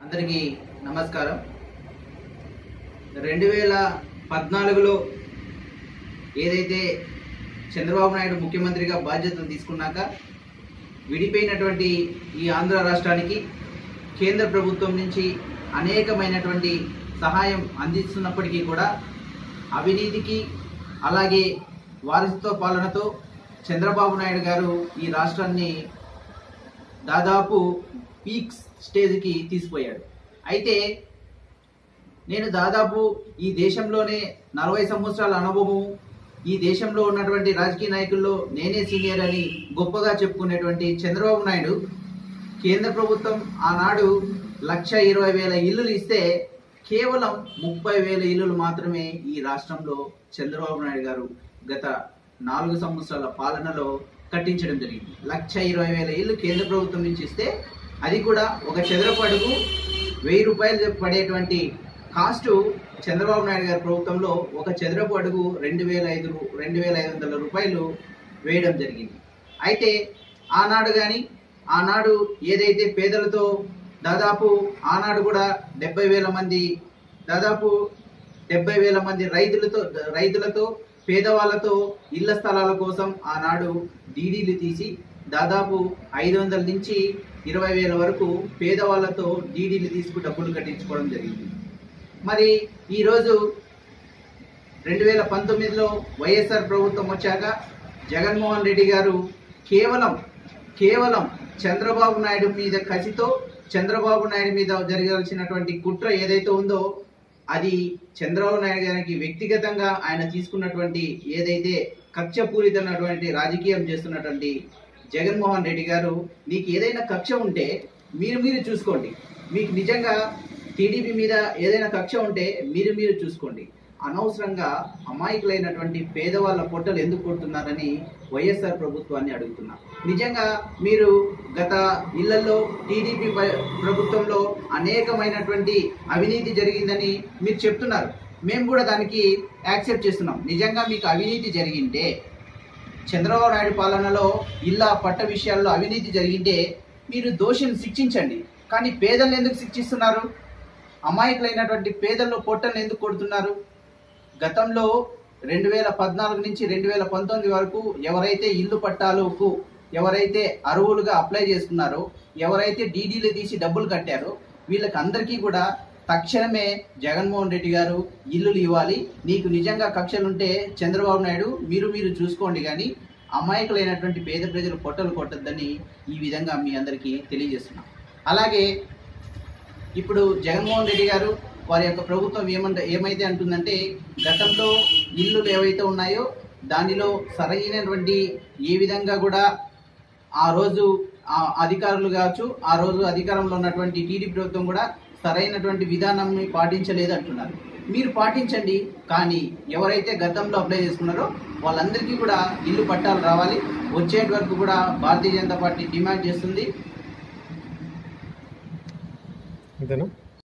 అందరికీ నమస్కారం రెండు వేల పద్నాలుగులో ఏదైతే చంద్రబాబు నాయుడు ముఖ్యమంత్రిగా బాధ్యతలు తీసుకున్నాక విడిపోయినటువంటి ఈ ఆంధ్ర రాష్ట్రానికి కేంద్ర ప్రభుత్వం నుంచి అనేకమైనటువంటి సహాయం అందిస్తున్నప్పటికీ కూడా అవినీతికి అలాగే వారసత్వ పాలనతో చంద్రబాబు నాయుడు గారు ఈ రాష్ట్రాన్ని దాదాపు పీక్ స్టేజ్కి తీసుకుపోయాడు అయితే నేను దాదాపు ఈ దేశంలోనే నలభై సంవత్సరాల అనుభవం ఈ దేశంలో ఉన్నటువంటి రాజకీయ నాయకుల్లో నేనే సీనియర్ అని గొప్పగా చెప్పుకునేటువంటి చంద్రబాబు నాయుడు కేంద్ర ప్రభుత్వం ఆనాడు లక్ష ఇరవై వేల ఇల్లులు ఇస్తే కేవలం ముప్పై వేల ఇల్లులు మాత్రమే ఈ రాష్ట్రంలో చంద్రబాబు నాయుడు గారు గత నాలుగు సంవత్సరాల పాలనలో కట్టించడం జరిగింది లక్ష ఇరవై వేల ఇల్లు కేంద్ర ప్రభుత్వం నుంచి ఇస్తే అది కూడా ఒక చదరపు అడుగు వెయ్యి రూపాయలు పడేటువంటి కాస్ట్ చంద్రబాబు నాయుడు గారి ప్రభుత్వంలో ఒక చదరపు అడుగు రెండు వేల ఐదు రెండు వేల ఐదు వందల రూపాయలు వేయడం జరిగింది అయితే ఆనాడు కానీ ఆనాడు ఏదైతే పేదలతో దాదాపు ఆనాడు కూడా డెబ్బై వేల మంది దాదాపు డెబ్బై వేల మంది రైతులతో రైతులతో పేదవాళ్ళతో ఇళ్ల స్థలాల కోసం ఆనాడు డీడీలు తీసి దాదాపు ఐదు వందల నుంచి ఇరవై వేల వరకు పేదవాళ్ళతో డీడీలు తీసుకు డబ్బులు కట్టించుకోవడం జరిగింది మరి ఈరోజు రెండు వేల పంతొమ్మిదిలో వైఎస్ఆర్ ప్రభుత్వం వచ్చాక జగన్మోహన్ రెడ్డి గారు కేవలం కేవలం చంద్రబాబు నాయుడు మీద కసితో చంద్రబాబు నాయుడు మీద జరగాల్సినటువంటి కుట్ర ఏదైతే ఉందో అది చంద్రబాబు నాయుడు గారికి వ్యక్తిగతంగా ఆయన తీసుకున్నటువంటి ఏదైతే కక్షపూరితమైనటువంటి రాజకీయం చేస్తున్నటువంటి జగన్మోహన్ రెడ్డి గారు నీకు ఏదైనా కక్ష ఉంటే మీరు మీరు చూసుకోండి మీకు నిజంగా టీడీపీ మీద ఏదైనా కక్ష ఉంటే మీరు మీరు చూసుకోండి అనవసరంగా అమాయకులైనటువంటి పేదవాళ్ళ పొట్టలు ఎందుకు కొడుతున్నారని వైఎస్ఆర్ ప్రభుత్వాన్ని అడుగుతున్నా నిజంగా మీరు గత ఇళ్లలో టీడీపీ ప- ప్రభుత్వంలో అనేకమైనటువంటి అవినీతి జరిగిందని మీరు చెప్తున్నారు మేము కూడా దానికి యాక్సెప్ట్ చేస్తున్నాం నిజంగా మీకు అవినీతి జరిగింటే చంద్రబాబు నాయుడు పాలనలో ఇళ్ళ పట్ట విషయాల్లో అవినీతి జరిగింటే మీరు దోషిని శిక్షించండి కానీ పేదలను ఎందుకు శిక్షిస్తున్నారు అమాయకులైనటువంటి పేదల్లో పొట్టలను ఎందుకు కొడుతున్నారు గతంలో రెండు వేల పద్నాలుగు నుంచి రెండు వేల పంతొమ్మిది వరకు ఎవరైతే ఇల్లు పట్టాలకు ఎవరైతే అరువులుగా అప్లై చేసుకున్నారో ఎవరైతే డీడీలు తీసి డబ్బులు కట్టారో వీళ్ళకి అందరికీ కూడా తక్షణమే జగన్మోహన్ రెడ్డి గారు ఇల్లులు ఇవ్వాలి నీకు నిజంగా కక్షలుంటే చంద్రబాబు నాయుడు మీరు మీరు చూసుకోండి కానీ అమాయకులైనటువంటి పేద ప్రజలు పొట్టలు కొట్టద్దని ఈ విధంగా మీ అందరికీ తెలియజేస్తున్నాం అలాగే ఇప్పుడు జగన్మోహన్ రెడ్డి గారు వారి యొక్క ప్రభుత్వం ఏమంట ఏమైతే అంటుందంటే గతంలో ఇల్లులు ఏవైతే ఉన్నాయో దానిలో సరైనటువంటి ఏ విధంగా కూడా ఆ రోజు ఆ అధికారులు కావచ్చు ఆ రోజు అధికారంలో ఉన్నటువంటి టీడీపీ ప్రభుత్వం కూడా సరైనటువంటి విధానాన్ని పాటించలేదు అంటున్నారు మీరు పాటించండి కానీ ఎవరైతే గతంలో అప్లై చేసుకున్నారో వాళ్ళందరికీ కూడా ఇల్లు పట్టాలు రావాలి వచ్చేటి వరకు కూడా భారతీయ జనతా పార్టీ డిమాండ్ చేస్తుంది అంతేనా